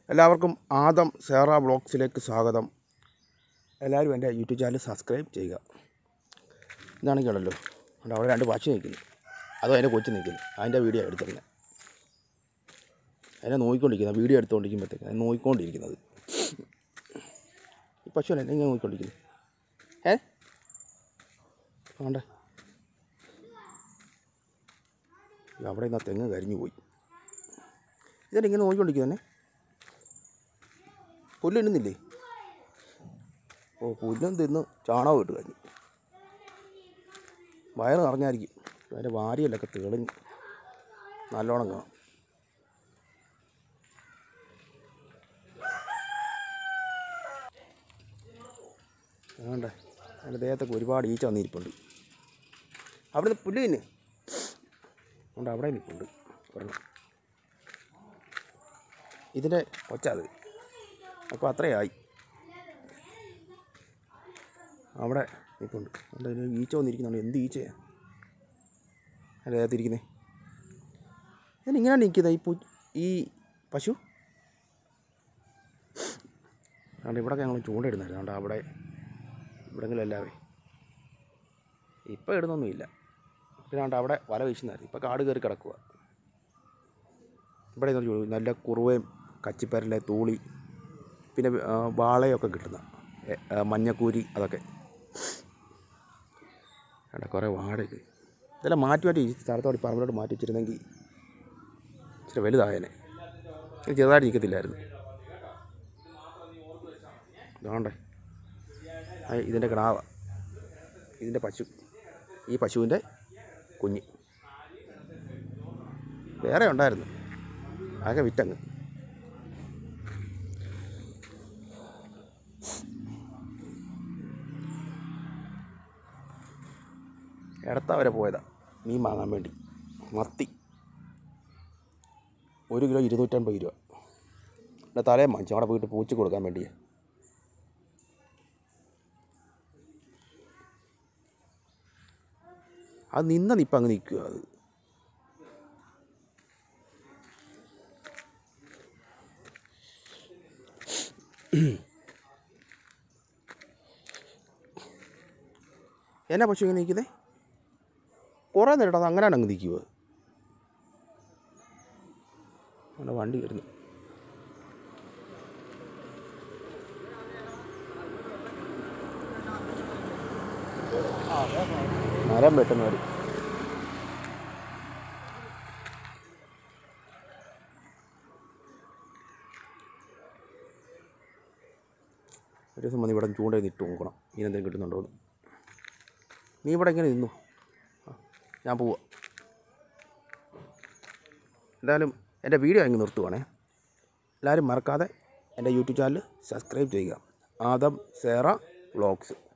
എല്ലാവർക്കും ആദം സേറ വ്ളോഗ്സിലേക്ക് സ്വാഗതം എല്ലാവരും എൻ്റെ യൂട്യൂബ് ചാനൽ സബ്സ്ക്രൈബ് ചെയ്യുക ഇതാണെങ്കിലല്ലോ അവിടെ അവിടെ രണ്ട് പശു നിൽക്കുന്നു അതോ അതിൻ്റെ കൊച്ചു നിൽക്കുന്നു അതിൻ്റെ വീഡിയോ എടുത്തിരുന്നത് അതിനെ നോക്കിക്കൊണ്ടിരിക്കുന്നത് വീഡിയോ എടുത്തുകൊണ്ടിരിക്കുമ്പോഴത്തേക്ക് അത് നോക്കിക്കൊണ്ടിരിക്കുന്നത് ഈ പശു അല്ലേ ഇങ്ങനെ നോക്കിക്കൊണ്ടിരിക്കുന്നത് ഏ വേണ്ടേ അവിടെ നിന്ന് ആ തെങ്ങ് കരിഞ്ഞു പോയി ഇതെന്നെ ഇങ്ങനെ നോക്കിക്കൊണ്ടിരിക്കുന്നതന്നെ പുല്ല് തിന്നുന്നില്ലേ ഓ പുല്ലും തിന്ന് ചാണകം ഇട്ട് കഴിഞ്ഞു വയറ് നിറഞ്ഞായിരിക്കും അതിൻ്റെ വാരിയല്ലൊക്കെ തെളിഞ്ഞ് നല്ലോണം കാണും വേണ്ടേ അതിൻ്റെ ദേഹത്തൊക്കെ ഒരുപാട് ഈച്ച വന്നിരിപ്പുണ്ട് അവിടെ പുല്ല് തിന്ന് ഉണ്ട് അവിടെ നിൽപ്പുണ്ട് ഒരെണ്ണം ഇതിൻ്റെ ഒച്ച അത് അപ്പോൾ അത്രയായി അവിടെ നിൽപ്പുണ്ട് അതുകൊണ്ട് അതിന് ഈച്ച വന്നിരിക്കുന്നുണ്ട് എന്ത് ഈച്ചയാണ് അതിൻ്റെ ദേഹത്തിരിക്കുന്നത് ഞാൻ ഇങ്ങനെ നിൽക്കുന്നത് ഈ പു ഈ പശു അതുകൊണ്ട് ഇവിടെ ഞങ്ങൾ ചൂണ്ടയിടുന്നായിരുന്നു അതുകൊണ്ട് അവിടെ ഇവിടെങ്കിലും എല്ലാവേ ഇപ്പോൾ ഇടുന്നൊന്നുമില്ല പിന്നെ അതുകൊണ്ട് അവിടെ വല വീശുന്നായിരുന്നു ഇപ്പോൾ കാട് കയറി കിടക്കുക ഇവിടെ ഇതൊരു ചൂട് നല്ല കുറുവയും കച്ചിപ്പരലെ തൂളി പിന്നെ ആ, വാളയൊക്കെ കിട്ടുന്ന എ, ആ, മഞ്ഞക്കൂരി അതൊക്കെ അവിടെ കുറേ വാടക ഇതെല്ലാം മാറ്റി മാറ്റി ഈ സ്ഥലത്തോട് ഈ പറമ്പിലോട്ട് മാറ്റി വെച്ചിരുന്നെങ്കിൽ ഇച്ചിരി വലുതായേനെ ഇത് ചെറുതായിട്ട് നിൽക്കത്തില്ലായിരുന്നു ഇതാണ്ടേ ആ, ഇതിൻ്റെ കിടാവ ഇതിൻ്റെ പശു ഈ പശുവിൻ്റെ കുഞ്ഞ് വേറെ ഉണ്ടായിരുന്നു ആകെ വിറ്റങ്ങ് ഇടത്ത വരെ പോയതാ മീൻ വാങ്ങാൻ വേണ്ടി മത്തി ഒരു കിലോ ഇരുന്നൂറ്റമ്പത് രൂപ എൻ്റെ തലയും വാങ്ങിച്ചു അവിടെ പോയിട്ട് പൂച്ച കൊടുക്കാൻ വേണ്ടിയേ അത് നിന്ന നിപ്പം അങ്ങ് നിൽക്കുക അത് എന്നാ പശു ഇങ്ങനെ നിൽക്കുന്നേ കുറേ നേരം അത് അങ്ങനെയാണ് അങ്ങ് നിൽക്കുക അവിടെ വണ്ടി വരുന്നു മരം വെട്ടുന്നവർ ഒരു ദിവസം വന്ന് ഇവിടെ ചൂണ്ടയിൽ നിട്ട് നോക്കണം മീനെന്തെങ്കിലും കിട്ടുന്നുണ്ടോ എന്ന് നീ ഇവിടെ ഇങ്ങനെ നിന്നു ആ, ഞാൻ പോവാ എന്തായാലും എൻ്റെ വീഡിയോ അങ്ങ് നിർത്തുവാണേ എല്ലാവരും മറക്കാതെ എൻ്റെ യൂട്യൂബ് ചാനൽ സബ്സ്ക്രൈബ് ചെയ്യുക ആദം സേറ വ്ളോഗ്സ്